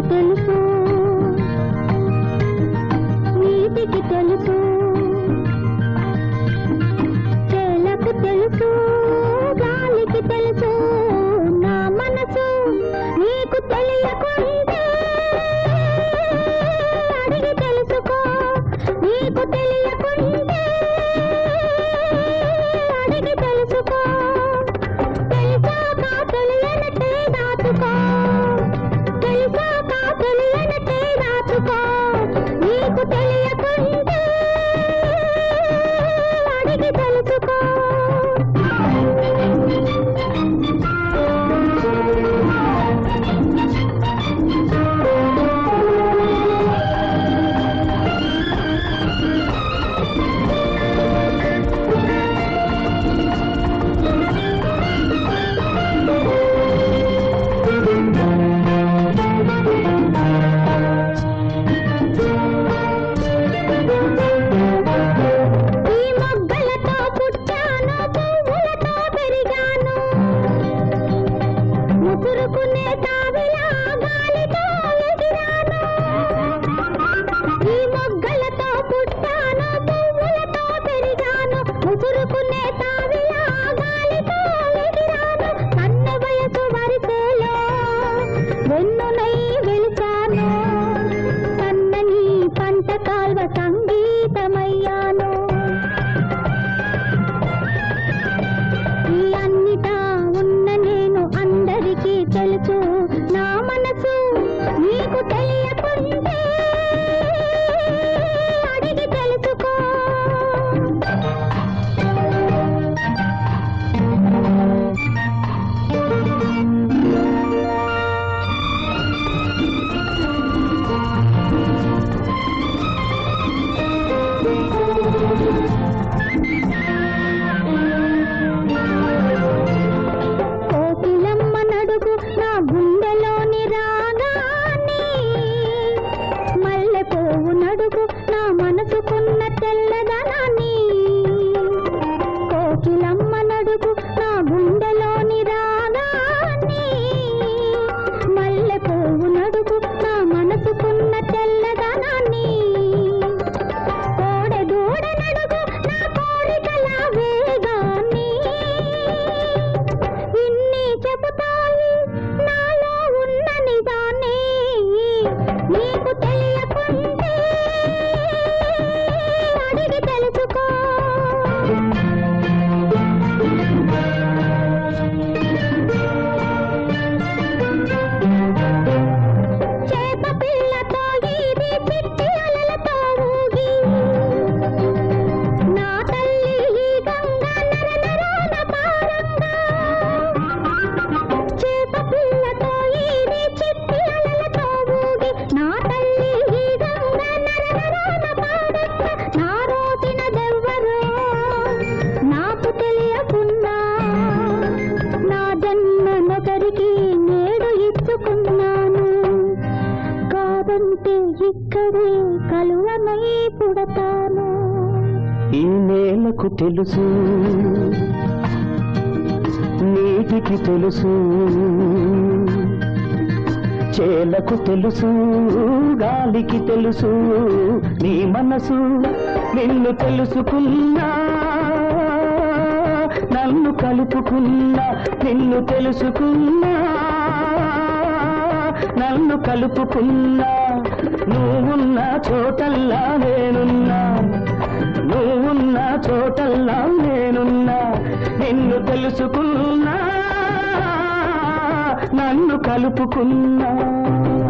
తెలుసు నీటికి తెలుసు చేలకు తెలుసు గాలికి తెలుసు నా మనసు నీకు తెలియకుంటే అడిగి తెలుసుకో నీకు తెలియకుంటే అడిగి తెలుసుకో తెలిసాక తెలియనట్టే దాచుకో తెలిసాక తెలియనట్టే దాచుకో నీకు తెలియకుంటే అడిగి తెలుసుకో ఈ మొగ్గలతో పుట్టాను పువ్వులతో పెరిగాను ముసురుకునే తావిలా గాలితో ఎగిరాను ఈ మొగ్గలతో పుట్టాను పువ్వులతో పెరిగాను ముసురుకునే తావిలా గాలితో ఎగిరాను కన్న వయసు వరిసేలో వెన్నునై వెలిచాను సన్నని పంట కాల్వ సంగీతమయ్యాను ఈ అన్నిటా ఉన్న నేను అందరికీ తెలుసు నా మనసు నీకు తెలియకుంటే అడిగి తెలుసుకో కోకిలమ్మ నడుగు నా గుండెలోని రాగాన్ని మల్లె పువ్వు నడుగు నా మనసుకున్న తెల్లదనాన్ని కోకిలమ్మ నడుగు నా గుండెలోని రాగాన్ని మల్లె పువ్వు నడుగు నా మనసుకున్న తెల్లదనాన్ని కోడె దూడ నడుగు నా కోరికల వేగాన్ని ఇన్ని చెబుతాయి నాలో ఉన్న నిజాన్ని నీకు తెలియకుంటే అడిగి తెలుసుకో చేప పిల్లతో ఈది చిట్టి అలలతో ఊగి నా తల్లి ఈ గంగ నరనరాన పారంగా చేప పిల్లతో ఈది చిట్టి అలలతో ఊగి నా తల్లి ఈ గంగ నరనరాన పారంగా నా రోటిన దెవ్వరో నాకు తెలియకున్నా నా జన్మనొకరికి నేడు ఇచ్చుకున్నాను కాదంటే ఇక్కడే కలువనై పుడతాను ఈ నేలకు తెలుసు నీటికి తెలుసు చేలకు తెలుసు గాలికి తెలుసు నీ మనసు నిన్ను తెలుసుకున్నా నన్ను కలుపుకున్నా నిన్ను తెలుసుకున్నా నన్ను కలుపుకున్నా నువ్వున్న చోటల్లా నేనున్నా నువ్వున్న చోటల్లా నేనున్నా నిన్ను తెలుసుకున్నా నన్ను కలుపుకున్నా